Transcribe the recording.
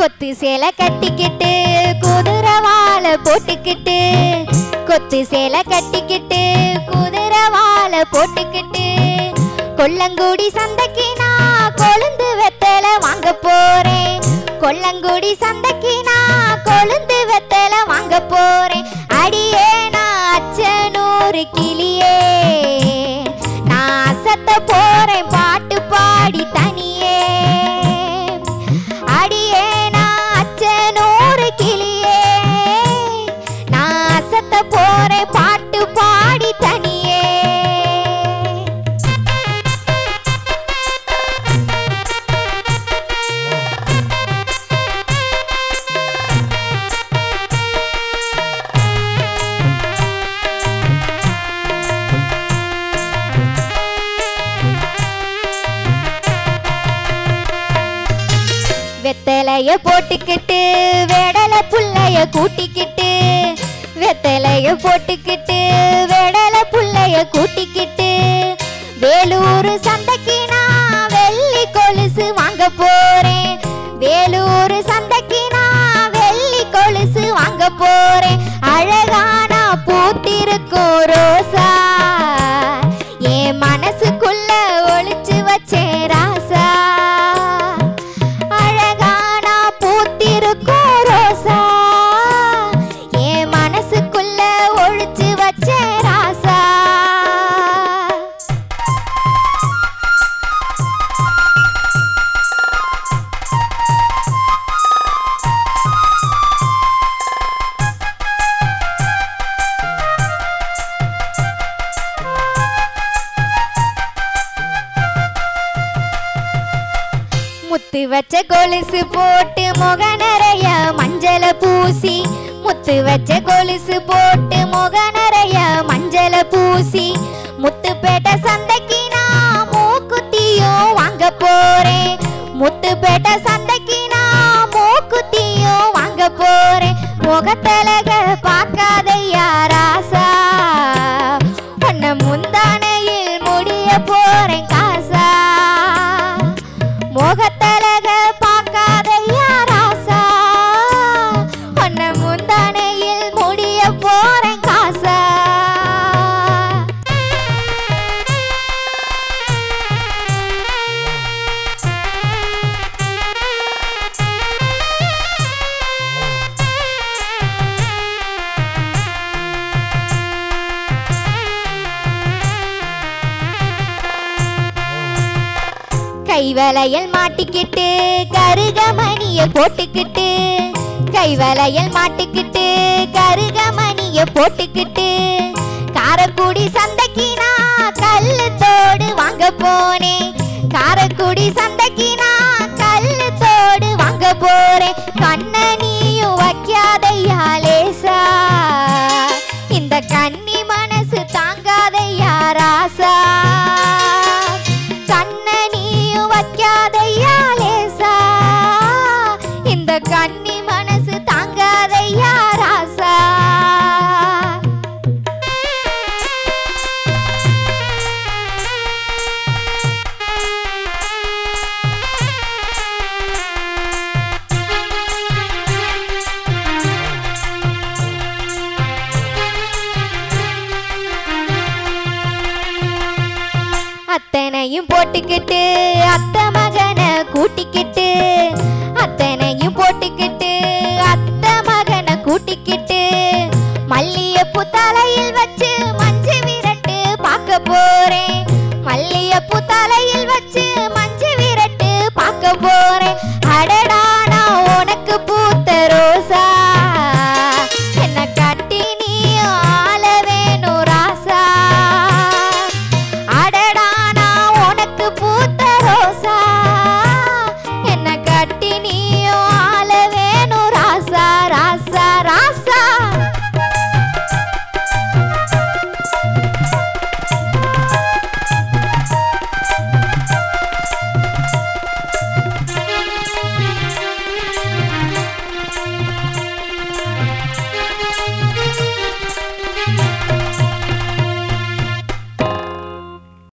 கொத்து சேலை கட்டிக்கிட்டு குதிரை வாழை போட்டுக்கிட்டு கொத்து சேலை கட்டிக்கிட்டு குதிரை வாழை போட்டுக்கிட்டு கொல்லங்குடி சந்தைக்கு நான் கொழுந்து வெத்தலை வாங்க போறேன் கொல்லங்குடி சந்தைக்கு நான் கொழுந்து வெத்தலை வாங்க போறேன் அடியே நான் அச்சனூறு கிளியே நான் அசத்த போறேன் பாட்டு பாடி தனியே அடியே நான் அச்சனூறு கிளியே நான் அசத்த போறேன் பாட்டு பாடி தனியே வெத்தலைய போட்டுக்கிட்டு வெடல புள்ளைய கூட்டிக்கிட்டு வெத்தலைய போட்டுக்கிட்டு வெடல புள்ளைய கூட்டிக்கிட்டு வேலூர் சந்தைக்கு நான் வெள்ளி கொலுசு வாங்க போறேன் வேலூர் சந்தைக்கு நான் வெள்ளி கொலுசு வாங்க போறேன் அழகான பூத்திருக்கும் ரோசா என் மனசுக்குள்ள ஒளிச்சு வச்சேன் ராசா அழகான பூத்திருக்கும் ரோசா என் மனசுக்குள்ள ஒழிச்சு வச்ச ராசா முத்து வச்ச கொலுசு போட்டு முக நிறைய மஞ்சள பூசி முத்து வச்ச கொலுசு போட்டு முக நிறைய மஞ்சள பூசி முத்துப்பேட்டை சந்தைக்கு நான் மூக்குத்தியும் வாங்க போறேன் முத்துப்பேட்டை சந்தைக்கு நான் மூக்குத்தியும் வாங்க போறேன் முகத்தலக பார்க்காதையா ராசா உன்னை முந்தானையில் முடிய போறேன் காசா முகத்தலக பார்க்காதையா ராசா உன்னை முந்தானையில் முடிய போறேன் காசா கைவளையல் மாட்டிக்கிட்டு கருகமணிய போட்டுக்கிட்டு கைவளையல் மாட்டிக்கிட்டு கருகமணிய போட்டுக்கிட்டு காரக்குடி சந்தைக்கு நான் கல்லு தோடு வாங்க போனேன் காரக்குடி சந்தைக்கு நான் கல்லு தோடு வாங்க போறேன் கண்ணனியும் வைக்காதையா லேசா இந்த கன்னி மனசு தாங்காதையா ராசா கண்ணனியும் வைக்காதையா லேசா இந்த கன்னி மனசு தாங்காதையா ராசா அத்தனையும் போட்டுக்கிட்டு அத்தை மகனை கூட்டிக்கிட்டு அத்தனையும் போட்டுக்கிட்டு அத்தை மகனை கூட்டிக்கிட்டு மல்லிகைப்பூ தலையில் வச்சு மஞ்சு விரட்டு பார்க்க போறேன்